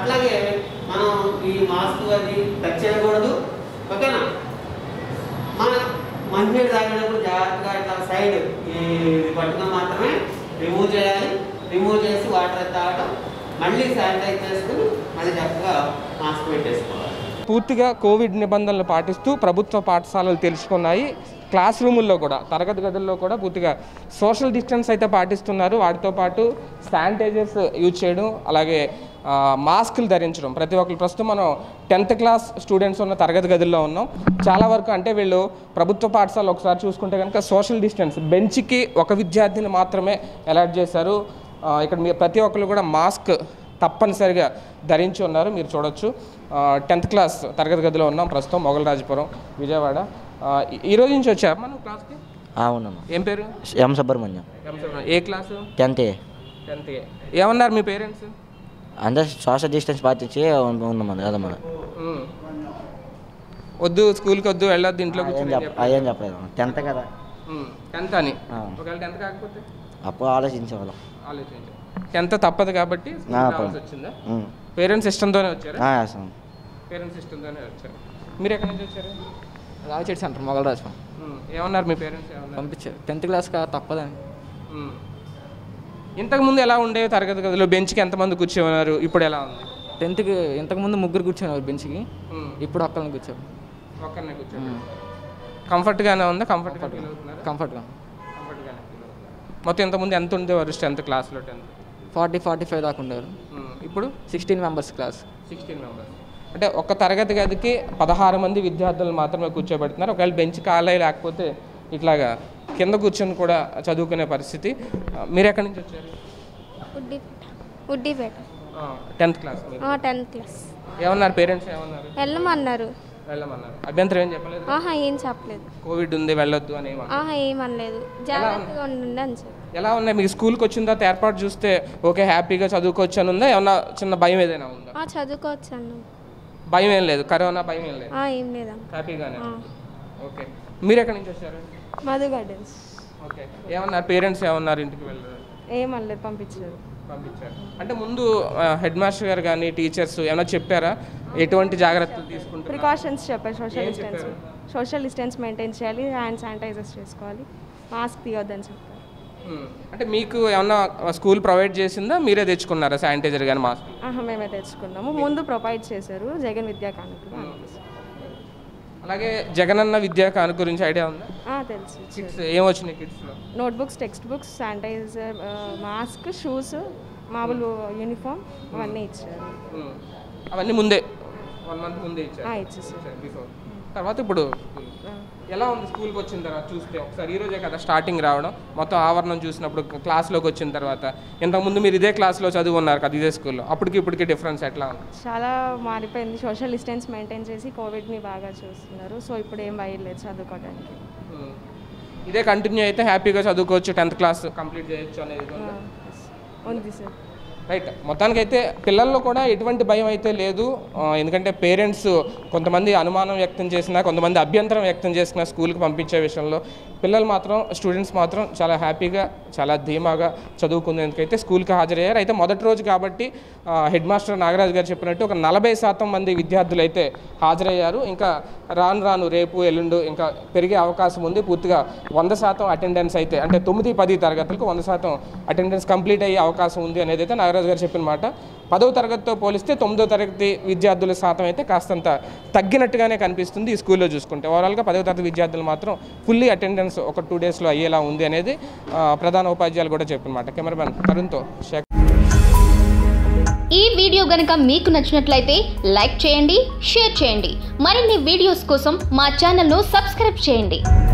అట్లాగే మనం ఈ మాస్క్ అది టచ్ చేయకూడదు ఓకేనా మన మంచినీళ్ళు తాగినప్పుడు జాగ్రత్తగా ఇట్లా సైడ్ ఈ పట్టుకుని మాత్రమే రిమూవ్ చేయాలి రిమూవ్ చేసి వాటర్ తాగడం మళ్ళీ శానిటైజ్ చేసుకుని మళ్ళీ చక్కగా మాస్క్ పెట్టేసుకోవాలి పూర్తిగా కోవిడ్ నిబంధనలు పాటిస్తూ ప్రభుత్వ పాఠశాలలు తెలుసుకున్నాయి క్లాస్ రూముల్లో కూడా తరగతి గదుల్లో కూడా పూర్తిగా సోషల్ డిస్టెన్స్ అయితే పాటిస్తున్నారు వాటితో పాటు శానిటైజర్స్ యూజ్ చేయడం అలాగే ఆ, మాస్కులు ధరించడం ప్రతి ఒక్కరు ప్రస్తుతం మనం టెన్త్ క్లాస్ స్టూడెంట్స్ ఉన్న తరగతి గదుల్లో ఉన్నాం చాలా వరకు అంటే వీళ్ళు ప్రభుత్వ పాఠశాల ఒకసారి చూసుకుంటే కనుక సోషల్ డిస్టెన్స్ బెంచ్కి ఒక విద్యార్థిని మాత్రమే అలాట్ చేశారు ఆ, ఇక్కడ మీ ప్రతి ఒక్కరు కూడా మాస్క్ తప్పనిసరిగా ధరించి ఉన్నారు మీరు చూడొచ్చు టెన్త్ క్లాస్ తరగతి గదిలో ఉన్నాం ప్రస్తుతం మొగలరాజపురం విజయవాడ ఆ, ఈ- ఈ రోజు నుంచి వచ్చా మనం క్లాస్కి అవునమ్మా ఏం పేరు ఎం సుబ్రహ్మణ్యం ఏ క్లాసు టెన్త్ ఏ టెన్త్ ఏమన్నారు మీ పేరెంట్స్ అందరు సోషల్ డిస్టెన్స్ పాటించి ఉన్నాం కదమ్మా వద్దు స్కూల్కి వద్దు వెళ్ళొద్దు ఇంట్లో అదేం కూర్చొని చెప్ప అదేం చెప్పలేదు టెన్త్ కదా టెన్త్ అని ఆ. ఒకవేళ టెన్త్ కాకపోతే అప్పుడు ఆలోచించేవాళ్ళం ఆలోచించు టెన్త్ తప్పదు కాబట్టి ఆ, రావాల్సి పర్లేదు. వచ్చిందా ఉమ్. పేరెంట్స్ ఇష్టంతోనే వచ్చారా ఆ, వేస్తాం పేరెంట్స్ ఇష్టంతోనే వచ్చారు మీరు ఎక్కడి నుంచి వచ్చారు రావిచెట్టు సెంటర్ మొగలరాజు ఉమ్, ఏమన్నారు మీ పేరెంట్స్ ఏమన్నారు పంపించారు టెన్త్ క్లాస్ కా తప్పదని ఉమ్. ఇంతకుముందు ఎలా ఉండేవి తరగతి గదిలో బెంచ్కి ఎంతమంది కూర్చోన్నారు ఇప్పుడు ఎలా ఉంది టెన్త్కి ఇంతకుముందు ముగ్గురు కూర్చున్నారు బెంచ్కి ఉమ్. ఇప్పుడు ఒక్కరిని కూర్చోరు ఒక్కరినే కూర్చోండి కంఫర్ట్గానే ఉందా కంఫర్ట్గా ఫీల్ అవుతున్నారా కంఫర్ట్గా కంఫర్ట్గానే ఫీల్ అవుతున్నారు మొత్తం ఇంతకుముందు ఎంత ఉండేవారు టెన్త్ క్లాస్లో టెన్త్ ఫార్టీ ఫార్టీ ఫైవ్ దాకా ఉండేవారు ఇప్పుడు sixteen members class sixteen members అంటే ఒక్క తరగతి గదికి పదహారు మంది విద్యార్థులు మాత్రమే కూర్చోబెడుతున్నారు ఒకవేళ బెంచ్ ఖాళీ లేకపోతే ఇట్లాగా కింద కూర్చొని కూడా చదువుకునే పరిస్థితి ఆ, మీరు ఎక్కడి నుంచి వచ్చారు ఉడ్డిపేట ఉడ్డిపేట టెన్త్ క్లాస్ మీరు టెన్త్ క్లాస్ ఏమన్నారు పేరెంట్స్ ఏమన్నారు వెళ్ళమన్నారు వెళ్ళమన్నారు అభ్యంతరం ఏం చెప్పలేదు ఆహా ఏం చెప్పలేదు కోవిడ్ ఉంది వెళ్ళొద్దు అని ఏమన్నారు ఆహా ఏమనలేదు జాగ్రత్తగా ఉండండి అని చెప్పి ఎలా ఉన్నాయి మీకు స్కూల్కి వచ్చిన తర్వాత ఏర్పాటు చూస్తే ఓకే హ్యాపీగా చదువుకోవచ్చు అని ఉందా ఏమన్నా చిన్న భయం ఏదైనా ఉందా ఆ, చదువుకోవచ్చు అన్న భయం ఏం లేదు కరోనా భయం ఏం లేదు ఆ, ఏం లేదమ్మ హ్యాపీగానే ఓకే మీరు ఎక్కడి నుంచి వచ్చారు మధు గార్డెన్స్ ఓకే ఏమన్నారు పేరెంట్స్ ఏమన్నారు ఇంటికి వెళ్ళారు ఏమనలేదు పంపించారు పంపించారు అంటే ముందు హెడ్ మాస్టర్ గారు కానీ టీచర్స్ ఏమైనా చెప్పారా ఎటువంటి జాగ్రత్తలు తీసుకుంటారు ప్రికాషన్స్ చెప్పారు సోషల్ ఏం డిస్టెన్స్ చెప్పారు? సోషల్ డిస్టెన్స్ మెయింటైన్ చేయాలి హ్యాండ్ శానిటైజర్స్ చేసుకోవాలి మాస్క్ తీయొద్దని చెప్పారు అంటే మీకు ఏమన్నా స్కూల్ ప్రొవైడ్ చేసిందా మీరే తెచ్చుకున్నారా శానిటైజర్ కానీ మాస్క్ ఆహా మేమే తెచ్చుకున్నాము ముందు ప్రొవైడ్ చేశారు జగన్ విద్యా కానుకలు అలాగే జగనన్న విద్యా కానుక గురించి ఐడియా ఉందా ఆ, తెలుసు కిట్స్ ఏం వచ్చినాయి కిట్స్లో notebooks text books sanitiser mask shoes మామూలు యూనిఫామ్ అవన్నీ ఇచ్చారు అవన్నీ ముందే వన్ మంత్ ముందే ఇచ్చారు ఆ, ఇచ్చేసారు బిఫోర్ తర్వాత ఇప్పుడు స్కూల్ ఎలా ఉంది స్కూల్కి వచ్చిన తర్వాత చూస్తే ఒకసారి ఈ రోజే కదా స్టార్టింగ్ రావడం మొత్తం ఆవరణం చూసినప్పుడు క్లాస్లోకి వచ్చిన తర్వాత ఇంతకుముందు మీరు ఇదే క్లాస్లో చదువుకున్నారు కదా ఇదే స్కూల్లో అప్పటికి ఇప్పటికి డిఫరెన్స్ ఎట్లా ఉంది చాలా మారిపోయింది సోషల్ డిస్టెన్స్ మెయింటైన్ చేసి కోవిడ్ని బాగా చూస్తున్నారు సో ఇప్పుడు ఏం భయలేదు చదువుకోవడానికి ఉమ్. ఇదే కంటిన్యూ అయితే హ్యాపీగా చదువుకోవచ్చు టెన్త్ క్లాస్ కంప్లీట్ చేయొచ్చు అనేది ఉందా? ఉంది సార్ రైట్ మొత్తానికైతే పిల్లల్లో కూడా ఎటువంటి భయం అయితే లేదు ఆ, ఎందుకంటే పేరెంట్స్ కొంతమంది అనుమానం వ్యక్తం చేసినా కొంతమంది అభ్యంతరం వ్యక్తం చేసిన స్కూల్కి పంపించే విషయంలో పిల్లలు మాత్రం స్టూడెంట్స్ మాత్రం చాలా హ్యాపీగా చాలా ధీమాగా చదువుకునేందుకైతే స్కూల్కి హాజరయ్యారు అయితే మొదటి రోజు కాబట్టి ఆ, హెడ్ మాస్టర్ నాగరాజు గారు చెప్పినట్టు ఒక నలభై శాతం మంది విద్యార్థులు అయితే హాజరయ్యారు ఇంకా రాను రాను రేపు ఎల్లుండు ఇంకా పెరిగే అవకాశం ఉంది పూర్తిగా వంద శాతం అటెండెన్స్ అయితే అంటే తొమ్మిది పది తరగతులకు వంద శాతం అటెండెన్స్ కంప్లీట్ అయ్యే అవకాశం ఉంది అనేది అయితే నాగరాజు గారు చెప్పిన మాట పదవ తరగతితో పోలిస్తే తొమ్మిదో తరగతి విద్యార్థుల శాతం అయితే కాస్తంత తగ్గినట్టుగానే కనిపిస్తుంది ఈ స్కూల్లో చూసుకుంటే ఓవరాల్గా పదవ తరగతి విద్యార్థులు మాత్రం ఫుల్లీ అటెండెన్స్ ఒక టూ డేస్లో అయ్యేలా ఉంది అనేది ఆ, ప్రధాన ఉపాధ్యాయులు కూడా చెప్పిన మాట కెమెరామెన్ తరుణ్తో శేఖర్ ఈ వీడియో గనుక మీకు నచ్చినట్లయితే లైక్ చేయండి షేర్ చేయండి మరిన్ని వీడియోస్ కోసం మా ఛానల్ను సబ్స్క్రైబ్ చేయండి